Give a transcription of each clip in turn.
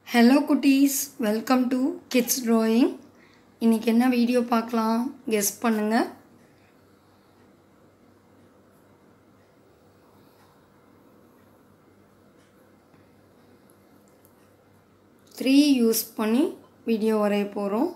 hello குட்டீஸ் welcome to kids drawing இன்றைக்கி என்ன வீடியோ பார்க்கலாம் கெஸ் பண்ணுங்கள் த்ரீ யூஸ் பண்ணி வீடியோ வரைய போகிறோம்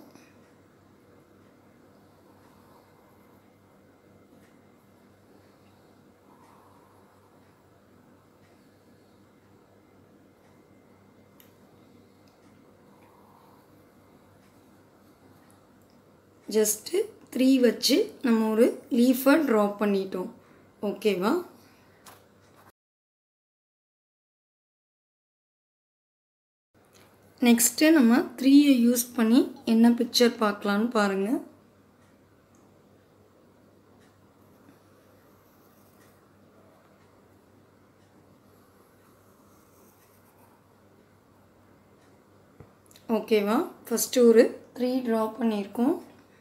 ஜஸ்ட்டு த்ரீ வச்சு நம்ம ஒரு லீஃபை ட்ரா பண்ணிட்டோம் ஓகேவா நெக்ஸ்ட்டு நம்ம த்ரீயை யூஸ் பண்ணி என்ன பிக்சர் பார்க்கலான்னு பாருங்கள் ஓகேவா ஃபஸ்ட்டு ஒரு த்ரீ ட்ரா பண்ணியிருக்கோம்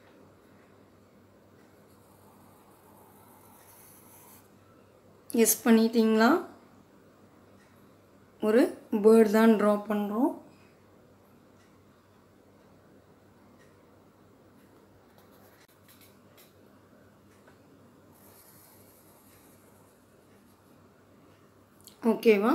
எஸ் பண்ணிட்டீங்களா ஒரு பேர்ட் தான் ட்ரா பண்ணுறோம் ஓகேவா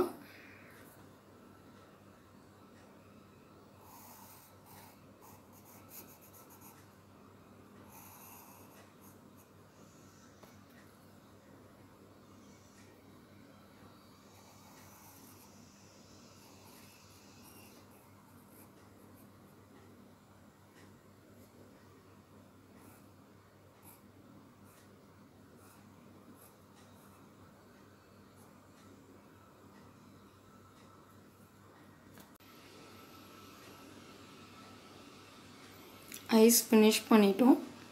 ஐஸ் ஃபினிஷ் பண்ணிட்டோம்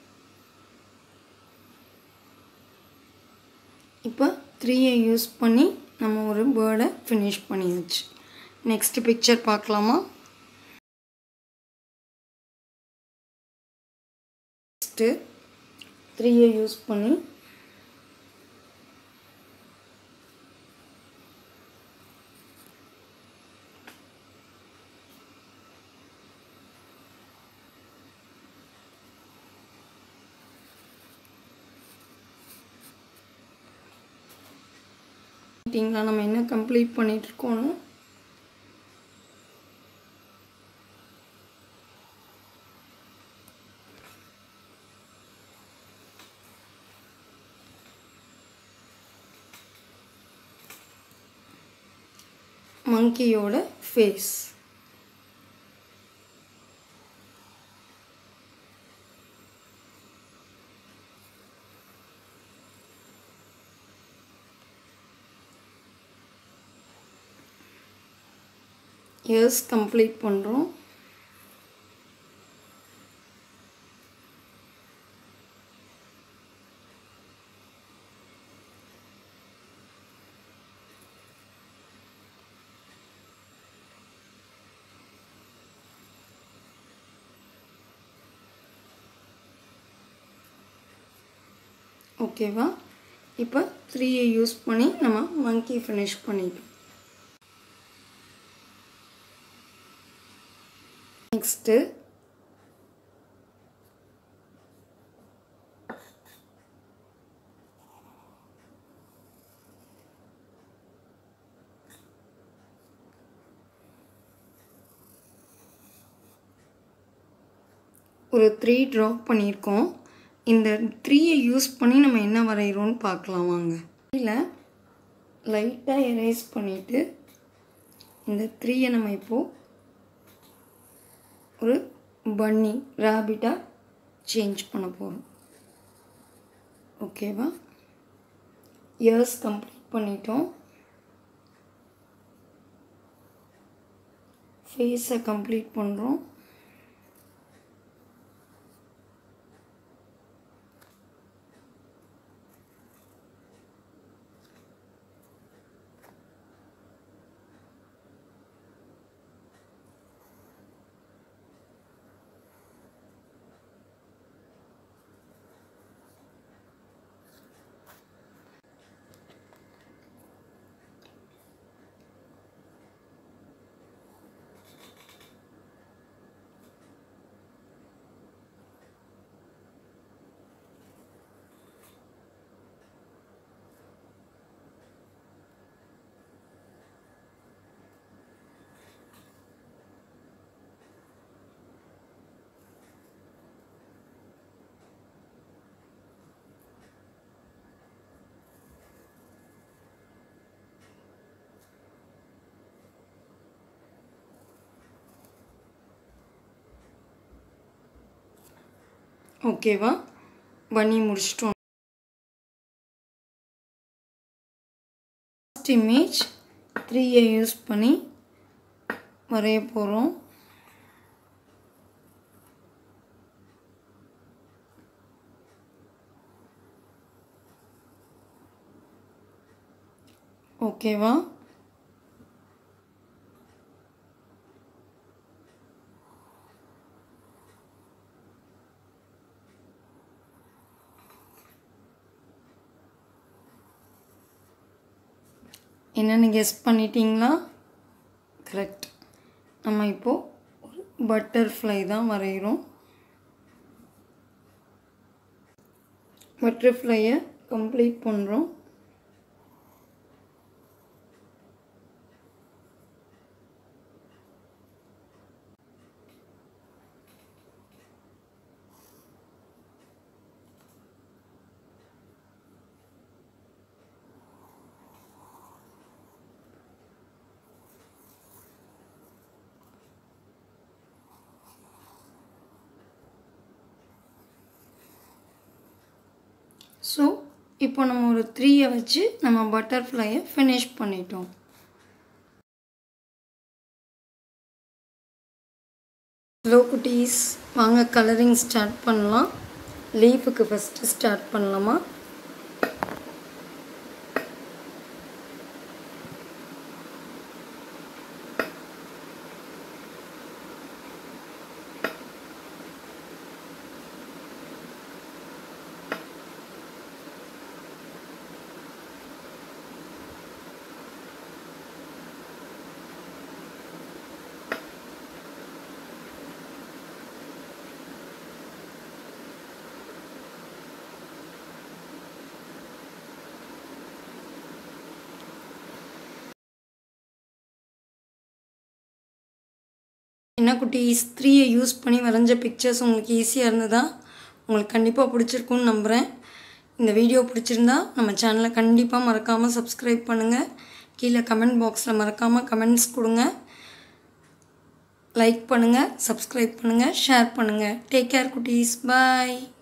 இப்போ த்ரீயை யூஸ் பண்ணி நம்ம ஒரு பேர்டை ஃபினிஷ் பண்ணியாச்சு நெக்ஸ்ட் பிக்சர் பார்க்கலாமா நெக்ஸ்ட்டு த்ரீயை யூஸ் பண்ணி மீட்டிங்கில் நம்ம என்ன கம்ப்ளீட் பண்ணிகிட்ருக்கோன்னு மங்கியோட ஃபேஸ் இயர்ஸ் கம்ப்ளீட் பண்ணுறோம் ஓகேவா இப்போ த்ரீயை யூஸ் பண்ணி நம்ம மங்கி ஃபினிஷ் பண்ணிட்டோம் நெக்ஸ்ட்டு ஒரு த்ரீ ட்ரா பண்ணியிருக்கோம் இந்த த்ரீயை யூஸ் பண்ணி நம்ம என்ன வரைகிறோன்னு பார்க்கலாம் வாங்க இதில் லைட்டாக எரேஸ் பண்ணிவிட்டு இந்த த்ரீயை நம்ம இப்போது ஒரு பன்னி ரேபிட்டாக சேஞ்ச் பண்ண போகிறோம் ஓகேவா இயர்ஸ் கம்ப்ளீட் பண்ணிட்டோம் ஃபேஸை கம்ப்ளீட் பண்ணுறோம் ஓகேவா பண்ணி முடிச்சிட்டோம் ஃபஸ்ட் இமேஜ் த்ரீயை யூஸ் பண்ணி வரைய போகிறோம் ஓகேவா என்னென்னு கெஸ் பண்ணிட்டீங்களா கரெக்ட் நம்ம இப்போது ஒரு பட்டர்ஃப்ளை தான் வரைகிறோம் பட்டர்ஃப்ளையை கம்ப்ளீட் பண்ணுறோம் ஸோ இப்போ நம்ம ஒரு த்ரீயை வச்சு நம்ம பட்டர்ஃப்ளையை ஃபினிஷ் பண்ணிட்டோம் ஹலோ குட்டீஸ் வாங்க கலரிங் ஸ்டார்ட் பண்ணலாம் லீஃபுக்கு ஃபஸ்ட்டு ஸ்டார்ட் பண்ணலாமா என்ன குட்டீஸ் த்ரீயை யூஸ் பண்ணி வரைஞ்ச பிக்சர்ஸ் உங்களுக்கு ஈஸியாக இருந்ததா உங்களுக்கு கண்டிப்பாக பிடிச்சிருக்குன்னு நம்புகிறேன் இந்த வீடியோ பிடிச்சிருந்தா நம்ம சேனலை கண்டிப்பாக மறக்காமல் சப்ஸ்கிரைப் பண்ணுங்கள் கீழே கமெண்ட் பாக்ஸில் மறக்காமல் கமெண்ட்ஸ் கொடுங்க லைக் பண்ணுங்கள் சப்ஸ்கிரைப் பண்ணுங்கள் ஷேர் பண்ணுங்கள் டேக் கேர் குட்டீஸ் பாய்